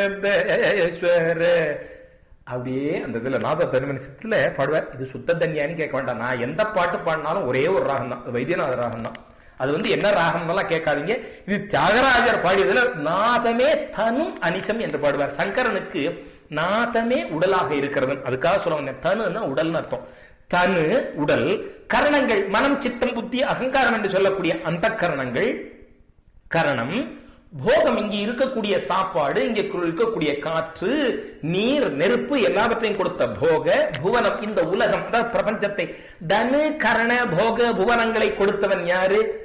சுத்ததேஸ்வர அப்படியே அந்த இதுல நாத தனிமனிசத்துல பாடுவார் இது சுத்த தன்யான்னு கேட்க வேண்டாம் நான் எந்த பாட்டு பாடினாலும் ஒரே ஒரு ராகம் தான் வைத்தியநாத ராகம் தான் அது வந்து என்ன ராகம்லாம் கேட்காதீங்க இது தியாகராஜர் பாடியதுல நாதமே தனும் அனிசம் என்று பாடுவார் சங்கரனுக்கு நாதமே உடலாக இருக்கிறது அதுக்காக சொல்ல வந்தேன் தனுன்னா உடல்னு அர்த்தம் தனு உடல் கரணங்கள் மனம் சித்தம் புத்தி அகங்காரம் என்று சொல்லக்கூடிய அந்த கரணங்கள் கரணம் போகம் இங்கே இருக்கக்கூடிய சாப்பாடு இங்கே இருக்கக்கூடிய காற்று நீர் நெருப்பு எல்லாவற்றையும் கொடுத்த போக புவனம் இந்த உலகம் அதாவது பிரபஞ்சத்தை தனு கரண போக புவனங்களை கொடுத்தவன் யாரு